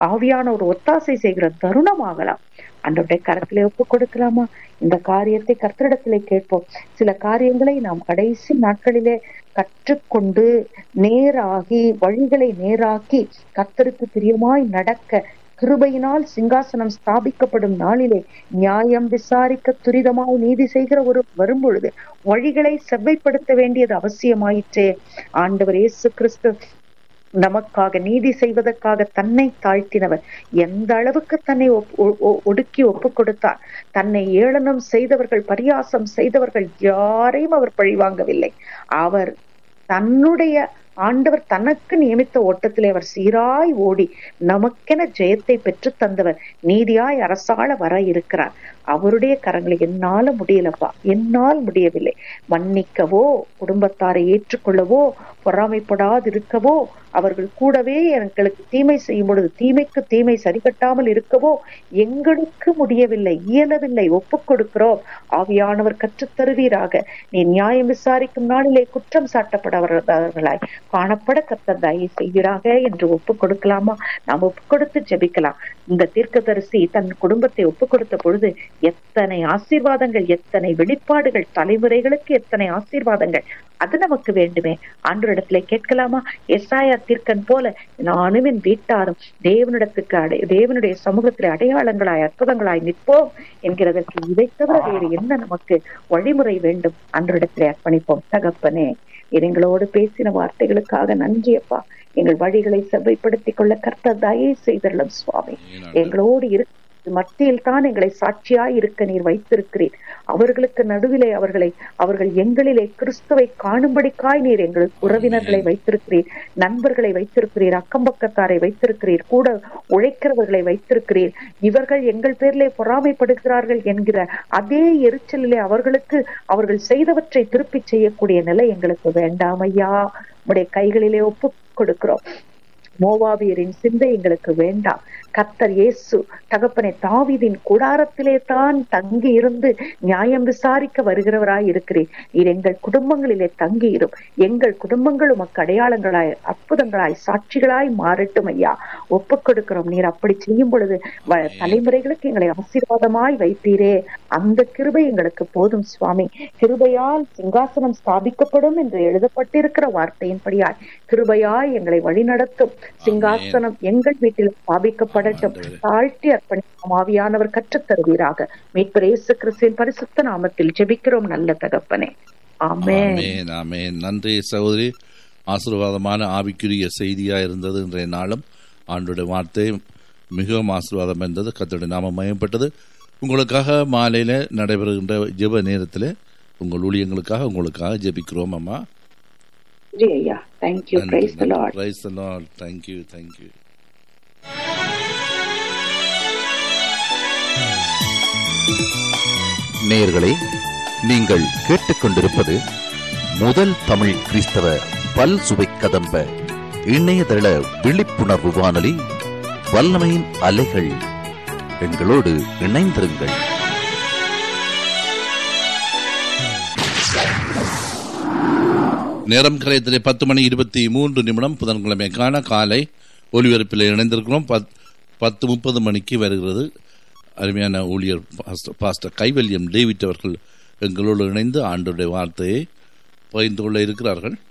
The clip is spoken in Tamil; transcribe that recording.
ஆவியான ஒரு ஒத்தாசை செய்கிற தருணமாகலாம் அன்றைய கரத்திலே ஒப்பு கொடுக்கலாமா இந்த காரியத்தை கர்த்தரிடத்திலே கேட்போம் சில காரியங்களை நாம் கடைசி நாட்களிலே கற்றுக்கொண்டு நேராகி வழிகளை நேராக்கி கர்த்தருக்கு பிரியமாய் நடக்க கிருபையினால் சிங்காசனம் ஸ்தாபிக்கப்படும் நாளிலே நியாயம் விசாரிக்க துரிதமாய் நீதி செய்கிற ஒரு வரும்பொழுது வழிகளை செவ்வைப்படுத்த வேண்டியது அவசியமாயிற்றே ஆண்டவர் இயேசு கிறிஸ்து நமக்காக நீதி செய்வதற்காக தன்னை தாழ்த்தினவர் எந்த அளவுக்கு தன்னை ஒடுக்கி ஒப்பு கொடுத்தார் தன்னை ஏளனம் செய்தவர்கள் பரியாசம் செய்தவர்கள் யாரையும் அவர் பழிவாங்கவில்லை அவர் தன்னுடைய ஆண்டவர் தனக்கு நியமித்த ஓட்டத்திலே அவர் சீராய் ஓடி நமக்கென ஜெயத்தை பெற்று தந்தவர் நீதியாய் அரசாள வர இருக்கிறார் அவருடைய கரங்களை என்னால முடியலப்பா என்னால் முடியவில்லை மன்னிக்கவோ குடும்பத்தாரை ஏற்றுக்கொள்ளவோ பொறாமைப்படாதிருக்கவோ அவர்கள் கூடவே எங்களுக்கு தீமை செய்யும் பொழுது தீமைக்கு தீமை சரிகட்டாமல் இருக்கவோ எங்களுக்கு முடியவில்லை இயலவில்லை ஒப்புக் கொடுக்கிறோம் ஆவியானவர் கற்றுத்தருவீராக நீ நியாயம் விசாரிக்கும் நாளிலே குற்றம் சாட்டப்படவர்களாய் காணப்பட கர்த்தர் தயை செய்வீராக என்று ஒப்புக் கொடுக்கலாமா நாம் ஒப்புக் கொடுத்து ஜெபிக்கலாம் இந்த தீர்க்கதரிசி தன் குடும்பத்தை ஒப்புக் கொடுத்த பொழுது எத்தனை ஆசீர்வாதங்கள் எத்தனை வெளிப்பாடுகள் தலைமுறைகளுக்கு எத்தனை ஆசீர்வாதங்கள் அது நமக்கு வேண்டுமே ஆண்டோரிடத்துல கேட்கலாமா எஸ்ஆயா தீர்க்கன் போல நானும் என் வீட்டாரும் தேவனிடத்துக்கு அடை தேவனுடைய சமூகத்தில் அடையாளங்களாய் அற்புதங்களாய் நிற்போம் என்கிறதற்கு இதை தவிர வேறு என்ன நமக்கு வழிமுறை வேண்டும் அன்றிடத்திலே அர்ப்பணிப்போம் தகப்பனே எங்களோடு பேசின வார்த்தைகளுக்காக நன்றி அப்பா எங்கள் வழிகளை செவ்வைப்படுத்திக் கொள்ள கர்த்தர் தயை செய்தள்ளும் சுவாமி எங்களோடு இரு மத்தியில் தான் எங்களை சாட்சியாய் இருக்க நீர் வைத்திருக்கிறீர் அவர்களுக்கு நடுவிலே அவர்களை அவர்கள் எங்களிலே கிறிஸ்துவை காணும்படிக்காய் நீர் எங்கள் உறவினர்களை வைத்திருக்கிறீர் நண்பர்களை வைத்திருக்கிறீர் அக்கம்பக்கத்தாரை வைத்திருக்கிறீர் கூட உழைக்கிறவர்களை வைத்திருக்கிறீர் இவர்கள் எங்கள் பேரிலே பொறாமைப்படுகிறார்கள் என்கிற அதே எரிச்சலிலே அவர்களுக்கு அவர்கள் செய்தவற்றை திருப்பி செய்யக்கூடிய நிலை எங்களுக்கு வேண்டாம் ஐயா உடைய கைகளிலே ஒப்பு கொடுக்கிறோம் மோவாபியரின் சிந்தை எங்களுக்கு வேண்டாம் கத்தர் இயேசு தகப்பனை தாவிதின் கூடாரத்திலே தான் தங்கி இருந்து நியாயம் விசாரிக்க வருகிறவராய் இருக்கிறேன் நீர் எங்கள் குடும்பங்களிலே தங்கி இரும் எங்கள் குடும்பங்கள் உமக்கு அடையாளங்களாய் அற்புதங்களாய் சாட்சிகளாய் மாறட்டும் ஐயா ஒப்புக் கொடுக்கிறோம் நீர் அப்படி செய்யும் பொழுது தலைமுறைகளுக்கு எங்களை ஆசீர்வாதமாய் வைப்பீரே அந்த கிருபை எங்களுக்கு போதும் சுவாமி கிருபையால் சிங்காசனம் ஸ்தாபிக்கப்படும் என்று எழுதப்பட்டிருக்கிற வார்த்தையின்படியாய் கிருபையாய் எங்களை வழிநடத்தும் சிங்காசனம் எங்கள் வீட்டில் ஸ்தாபிக்கப்படட்டும் தாழ்த்தி அர்ப்பணிக்கும் ஆவியானவர் கற்றுத் தருவீராக மீட்பர் இயேசு கிறிஸ்துவின் பரிசுத்த நாமத்தில் ஜெபிக்கிறோம் நல்ல தகப்பனே ஆமென் ஆமென் ஆமென் நன்றி சகோதரி ஆசீர்வாதமான ஆவிக்குரிய செய்தியா இருந்தது இன்றைய நாளும் ஆண்டுடைய வார்த்தை மிகவும் ஆசீர்வாதம் இருந்தது கத்தோடைய நாமம் மயப்பட்டது உங்களுக்காக மாலையில நடைபெறுகின்ற ஜெப நேரத்தில் உங்கள் ஊழியங்களுக்காக உங்களுக்காக ஜெபிக்கிறோம் அம்மா நன்றி ஐயா thank you praise the Lord praise the Lord thank you thank you நேயர்களே நீங்கள் கேட்டுக்கொண்டிருப்பது முதல் தமிழ் கிறிஸ்தவ பல் சுவை கதம்ப இணையதள விழிப்புணர்வு வானொலி வல்லமையின் அலைகள் எங்களோடு இணைந்திருங்கள் நேரம் கரையத்திலே பத்து மணி இருபத்தி மூன்று நிமிடம் புதன்கிழமைக்கான காலை ஒலிபரப்பில் இணைந்திருக்கிறோம் பத்- பத்து முப்பது மணிக்கு வருகிறது அருமையான ஊழியர் பாஸ்டர் பாஸ்டர் கைவல்யம் டேவிட் அவர்கள் எங்களோடு இணைந்து ஆண்டுடைய வார்த்தையை பகிர்ந்து கொள்ள இருக்கிறார்கள்